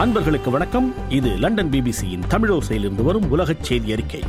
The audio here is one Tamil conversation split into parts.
அன்பர்களுக்கு வணக்கம் இது லண்டன் பிபிசியின் தமிழோசையிலிருந்து வரும் உலகச் செய்தி அறிக்கை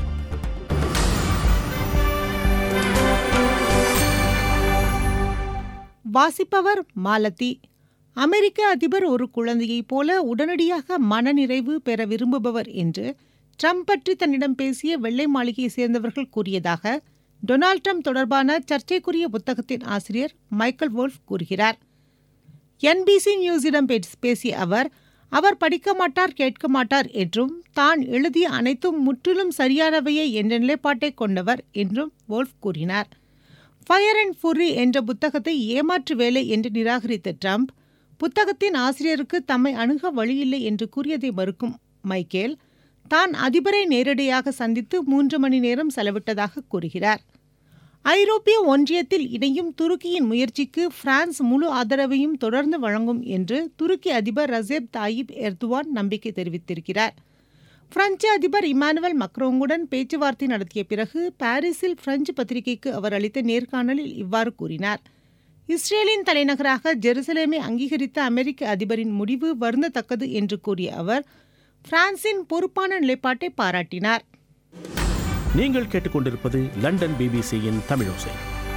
வாசிப்பவர் மாலதி அமெரிக்க அதிபர் ஒரு குழந்தையைப் போல உடனடியாக மனநிறைவு பெற விரும்புபவர் என்று ட்ரம்ப் பற்றி தன்னிடம் பேசிய வெள்ளை மாளிகையை சேர்ந்தவர்கள் கூறியதாக டொனால்ட் ட்ரம்ப் தொடர்பான சர்ச்சைக்குரிய புத்தகத்தின் ஆசிரியர் மைக்கேல் வோல்ஃப் கூறுகிறார் என்பிசி நியூஸிடம் பேஸ்- பேசிய அவர் அவர் படிக்க மாட்டார் கேட்க மாட்டார் என்றும் தான் எழுதிய அனைத்தும் முற்றிலும் சரியானவையே என்ற நிலைப்பாட்டை கொண்டவர் என்றும் வோல்ஃப் கூறினார் ஃபயர் அண்ட் ஃபுரி என்ற புத்தகத்தை ஏமாற்று வேலை என்று நிராகரித்த ட்ரம்ப் புத்தகத்தின் ஆசிரியருக்கு தம்மை அணுக வழியில்லை என்று கூறியதை மறுக்கும் மைக்கேல் தான் அதிபரை நேரடியாக சந்தித்து மூன்று மணி நேரம் செலவிட்டதாக கூறுகிறார் ஐரோப்பிய ஒன்றியத்தில் இணையும் துருக்கியின் முயற்சிக்கு பிரான்ஸ் முழு ஆதரவையும் தொடர்ந்து வழங்கும் என்று துருக்கி அதிபர் ரசேப் தாயிப் எர்துவான் நம்பிக்கை தெரிவித்திருக்கிறார் பிரெஞ்சு அதிபர் இமானுவல் மக்ரோங்குடன் பேச்சுவார்த்தை நடத்திய பிறகு பாரிஸில் பிரெஞ்சு பத்திரிகைக்கு அவர் அளித்த நேர்காணலில் இவ்வாறு கூறினார் இஸ்ரேலின் தலைநகராக ஜெருசலேமை அங்கீகரித்த அமெரிக்க அதிபரின் முடிவு வருந்தத்தக்கது என்று கூறிய அவர் பிரான்சின் பொறுப்பான நிலைப்பாட்டை பாராட்டினார் நீங்கள் கேட்டுக்கொண்டிருப்பது லண்டன் பிபிசியின் தமிழோசை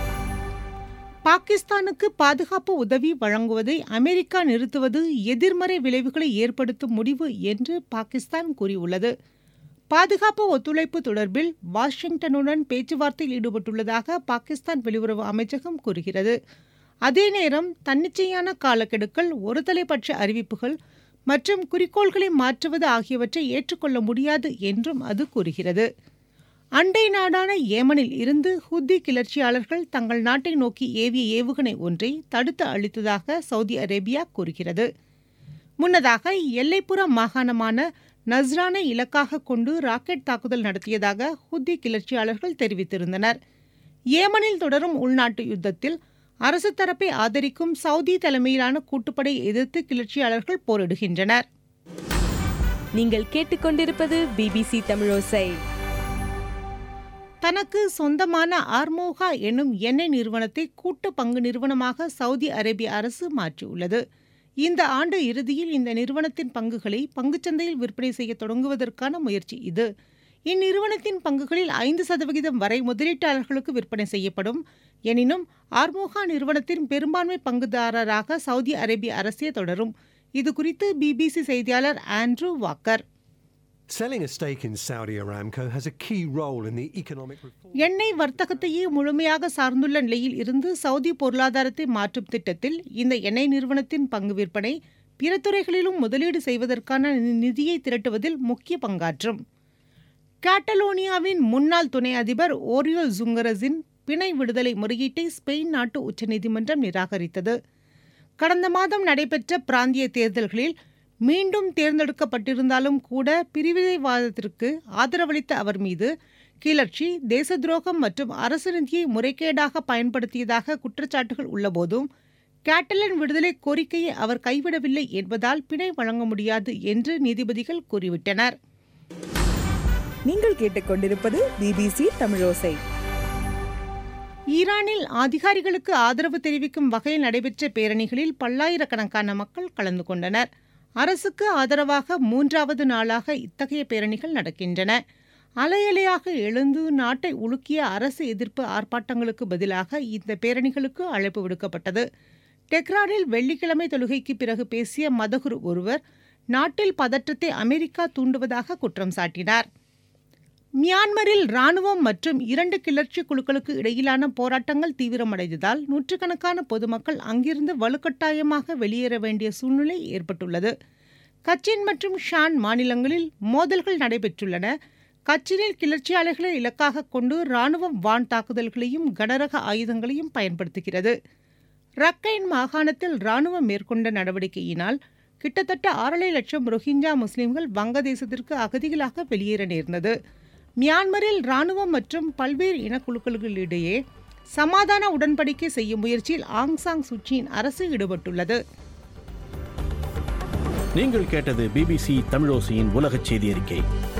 பாகிஸ்தானுக்கு பாதுகாப்பு உதவி வழங்குவதை அமெரிக்கா நிறுத்துவது எதிர்மறை விளைவுகளை ஏற்படுத்தும் முடிவு என்று பாகிஸ்தான் கூறியுள்ளது பாதுகாப்பு ஒத்துழைப்பு தொடர்பில் வாஷிங்டனுடன் பேச்சுவார்த்தையில் ஈடுபட்டுள்ளதாக பாகிஸ்தான் வெளியுறவு அமைச்சகம் கூறுகிறது அதே நேரம் தன்னிச்சையான காலக்கெடுக்கள் ஒருதலைப்பட்ச அறிவிப்புகள் மற்றும் குறிக்கோள்களை மாற்றுவது ஆகியவற்றை ஏற்றுக்கொள்ள முடியாது என்றும் அது கூறுகிறது அண்டை நாடான ஏமனில் இருந்து ஹுத்தி கிளர்ச்சியாளர்கள் தங்கள் நாட்டை நோக்கி ஏவிய ஏவுகணை ஒன்றை தடுத்து அளித்ததாக சவுதி அரேபியா கூறுகிறது முன்னதாக எல்லைப்புற மாகாணமான நஸ்ரானை இலக்காக கொண்டு ராக்கெட் தாக்குதல் நடத்தியதாக ஹுத்தி கிளர்ச்சியாளர்கள் தெரிவித்திருந்தனர் ஏமனில் தொடரும் உள்நாட்டு யுத்தத்தில் அரசு தரப்பை ஆதரிக்கும் சவுதி தலைமையிலான கூட்டுப்படை எதிர்த்து கிளர்ச்சியாளர்கள் போரிடுகின்றனர் நீங்கள் கேட்டுக்கொண்டிருப்பது பிபிசி தமிழோசை தனக்கு சொந்தமான ஆர்மோகா என்னும் எண்ணெய் நிறுவனத்தை கூட்டு பங்கு நிறுவனமாக சவுதி அரேபிய அரசு மாற்றியுள்ளது இந்த ஆண்டு இறுதியில் இந்த நிறுவனத்தின் பங்குகளை பங்குச்சந்தையில் விற்பனை செய்ய தொடங்குவதற்கான முயற்சி இது இந்நிறுவனத்தின் பங்குகளில் ஐந்து சதவிகிதம் வரை முதலீட்டாளர்களுக்கு விற்பனை செய்யப்படும் எனினும் ஆர்மோகா நிறுவனத்தின் பெரும்பான்மை பங்குதாரராக சவுதி அரேபிய அரசே தொடரும் இது குறித்து பிபிசி செய்தியாளர் Andrew Walker Selling a stake in Saudi Aramco has a key role in the economic reform. எண்ணெய் வர்த்தகத்தையே முழுமையாக சார்ந்துள்ள நிலையில் இருந்து சவுதி பொருளாதாரத்தை மாற்றும் திட்டத்தில் இந்த எண்ணெய் நிறுவனத்தின் பங்கு விற்பனை பிற துறைகளிலும் முதலீடு செய்வதற்கான நி- நிதியை திரட்டுவதில் முக்கிய பங்காற்றும் கேட்டலோனியாவின் முன்னாள் துணை அதிபர் ஓரியல் ஜுங்கரஸின் பிணை விடுதலை முறையீட்டை ஸ்பெயின் நாட்டு உச்சநீதிமன்றம் நிராகரித்தது கடந்த மாதம் நடைபெற்ற பிராந்திய தேர்தல்களில் மீண்டும் தேர்ந்தெடுக்கப்பட்டிருந்தாலும் கூட பிரிவினைவாதத்திற்கு ஆதரவளித்த அவர் மீது கிளர்ச்சி தேச துரோகம் மற்றும் அரசு நிதியை முறைகேடாக பயன்படுத்தியதாக குற்றச்சாட்டுகள் உள்ளபோதும் கேட்டலன் விடுதலை கோரிக்கையை அவர் கைவிடவில்லை என்பதால் பிணை வழங்க முடியாது என்று நீதிபதிகள் கூறிவிட்டனர் நீங்கள் கேட்டுக்கொண்டிருப்பது பிபிசி தமிழோசை ஈரானில் அதிகாரிகளுக்கு ஆதரவு தெரிவிக்கும் வகையில் நடைபெற்ற பேரணிகளில் பல்லாயிரக்கணக்கான மக்கள் கலந்து கொண்டனர் அரசுக்கு ஆதரவாக மூன்றாவது நாளாக இத்தகைய பேரணிகள் நடக்கின்றன அலையலையாக எழுந்து நாட்டை உலுக்கிய அரசு எதிர்ப்பு ஆர்ப்பாட்டங்களுக்கு பதிலாக இந்த பேரணிகளுக்கு அழைப்பு விடுக்கப்பட்டது டெக்ரானில் வெள்ளிக்கிழமை தொழுகைக்கு பிறகு பேசிய மதகுரு ஒருவர் நாட்டில் பதற்றத்தை அமெரிக்கா தூண்டுவதாக குற்றம் சாட்டினார் மியான்மரில் ராணுவம் மற்றும் இரண்டு கிளர்ச்சி குழுக்களுக்கு இடையிலான போராட்டங்கள் தீவிரமடைந்ததால் நூற்றுக்கணக்கான பொதுமக்கள் அங்கிருந்து வலுக்கட்டாயமாக வெளியேற வேண்டிய சூழ்நிலை ஏற்பட்டுள்ளது கச்சின் மற்றும் ஷான் மாநிலங்களில் மோதல்கள் நடைபெற்றுள்ளன கச்சினில் கிளர்ச்சியாளர்களை இலக்காக கொண்டு ராணுவம் வான் தாக்குதல்களையும் கனரக ஆயுதங்களையும் பயன்படுத்துகிறது ரக்கைன் மாகாணத்தில் ராணுவம் மேற்கொண்ட நடவடிக்கையினால் கிட்டத்தட்ட ஆறரை லட்சம் ரோஹிஞ்சா முஸ்லிம்கள் வங்கதேசத்திற்கு அகதிகளாக வெளியேற நேர்ந்தது மியான்மரில் ராணுவம் மற்றும் பல்வேறு இனக்குழுக்களிடையே சமாதான உடன்படிக்கை செய்யும் முயற்சியில் ஆங் சாங் சுச்சியின் அரசு ஈடுபட்டுள்ளது நீங்கள் கேட்டது பிபிசி தமிழோசையின் உலகச் செய்தி அறிக்கை